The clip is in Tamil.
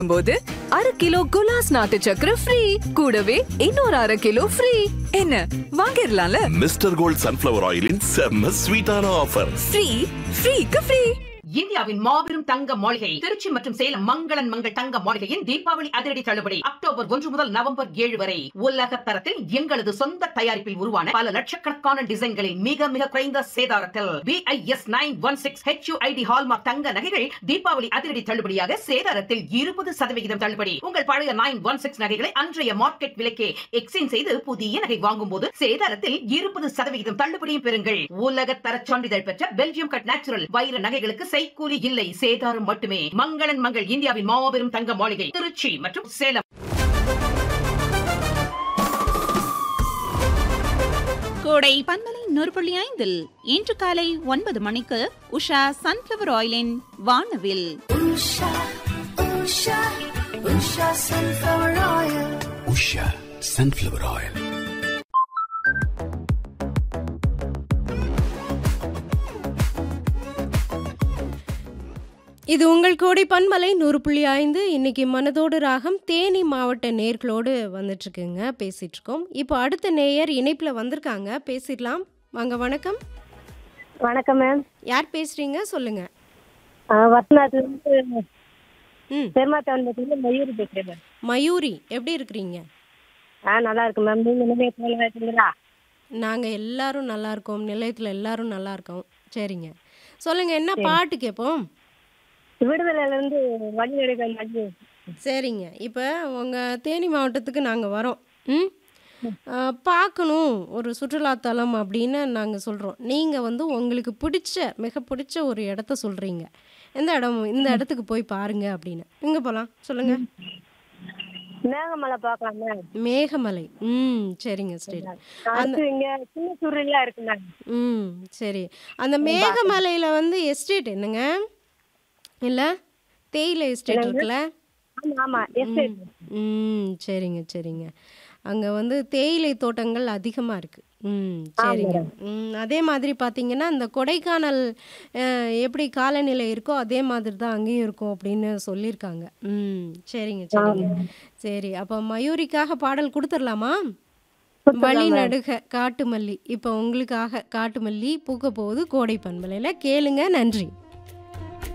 போது அரை கிலோ குலாஸ் நாட்டு சக்கரை ஃப்ரீ கூடவே இன்னொரு அரை கிலோ ஃப்ரீ என்ன வாங்கிடலாம்ல மிஸ்டர் கோல்ட் சன்ஃபிளவர் ஆயிலின் செம்ம ஸ்வீட்டான ஆஃபர் ஃப்ரீ ஃப்ரீக்கு ஃப்ரீ இந்தியாவின் மாபெரும் தங்க மாளிகை திருச்சி மற்றும் சேலம் மங்களன் மங்கள் தங்க மாளிகையின் தீபாவளி அதிரடி தள்ளுபடி அக்டோபர் ஒன்று முதல் நவம்பர் ஏழு வரை உலக தரத்தில் எங்களது சொந்த தயாரிப்பில் உருவான பல லட்சக்கணக்கான டிசைன்களில் மிக மிக குறைந்த சேதாரத்தில் BIS nine one six HUID hallmark தங்க நகைகள் தீபாவளி அதிரடி தள்ளுபடியாக சேதாரத்தில் இருபது சதவிகிதம் தள்ளுபடி உங்கள் பழைய நைன் ஒன் சிக்ஸ் நகைகளை அன்றைய மார்க்கெட் விலைக்கே எக்ஸ்சேஞ்ச் செய்து புதிய நகை வாங்கும் போது சேதாரத்தில் இருபது சதவிகிதம் தள்ளுபடியும் பெறுங்கள் உலக தர சான்றிதழ் பெற்ற பெல்ஜியம் கட் நேச்சுரல் வைர நகைகளுக்கு செய்கூலி இல்லை சேதாரம் மட்டுமே மங்களன் மங்கள் இந்தியாவின் மாபெரும் தங்க மாளிகை திருச்சி மற்றும் சேலம் கோடை பந்தலை நூறு புள்ளி ஐந்தில் இன்று காலை ஒன்பது மணிக்கு உஷா சன்ஃபிளவர் ஆயிலின் வானவில் உஷா சன்ஃப்ளவர் ஆயில் இது உங்கள் கோடை பன்மலை நூறு புள்ளி ஐந்து இன்னைக்கு மனதோடு ராகம் தேனி மாவட்ட நேர்களோடு வந்துட்டுருக்குங்க பேசிட்டு இருக்கோம் இப்போ அடுத்த நேயர் இணைப்பில் வந்திருக்காங்க பேசிடலாம் வாங்க வணக்கம் வணக்கம் மேம் யார் பேசுறீங்க சொல்லுங்க வசநாத்துலேருந்து ம் பெருமாத்தவன்லேருந்து மயூரி பேசுகிறேன் மேம் மயூரி எப்படி இருக்கிறீங்க ஆ நல்லா இருக்கு மேம் நீங்கள் நிலைய போல இருக்கீங்களா நாங்கள் எல்லாரும் நல்லா இருக்கோம் நிலையத்தில் எல்லாரும் நல்லா இருக்கோம் சரிங்க சொல்லுங்க என்ன பாட்டு கேட்போம் விடுதலையிலேருந்து வழி எடுக்க மதியம் சரிங்க இப்போ உங்கள் தேனி மாவட்டத்துக்கு நாங்கள் வரோம் ம் ஆ, பார்க்கணும் ஒரு சுற்றுலாத்தலம் அப்படின்னு நாங்கள் சொல்கிறோம் நீங்கள் வந்து உங்களுக்கு பிடிச்ச மிக பிடிச்ச ஒரு இடத்த சொல்கிறீங்க எந்த இடம் இந்த இடத்துக்கு போய் பாருங்க அப்படின்னு எங்கே போகலாம் சொல்லுங்கள் மேகமலை பார்க்கலாம் மேம் மேகமலை ம் சரிங்க சரி அடுத்து இங்கே சின்ன சுருளிலாம் இருக்கு மேம் ம் சரி அந்த மேகமலையில் வந்து எஸ்டேட் என்னங்க இல்லை தேயிலை எஸ்டேட் இருக்குல்ல ஆமாம் ஆமாம் எஸ்டேட் ம் சரிங்க சரிங்க அங்கே வந்து தேயிலை தோட்டங்கள் அதிகமாக இருக்குது ம் சரிங்க ம் அதே மாதிரி பார்த்தீங்கன்னா இந்த கொடைக்கானல் அஹ், எப்படி காலநிலை இருக்கோ அதே மாதிரி தான் அங்கேயும் இருக்கும் அப்படின்னு சொல்லியிருக்காங்க ம் சரிங்க சரிங்க சரி அப்போ மயூரிக்காக பாடல் கொடுத்துடலாமா வழி நடுக காட்டுமல்லி இப்போ உங்களுக்காக காட்டுமல்லி பூக்க போகுது கோடை பண்பலையில் கேளுங்க நன்றி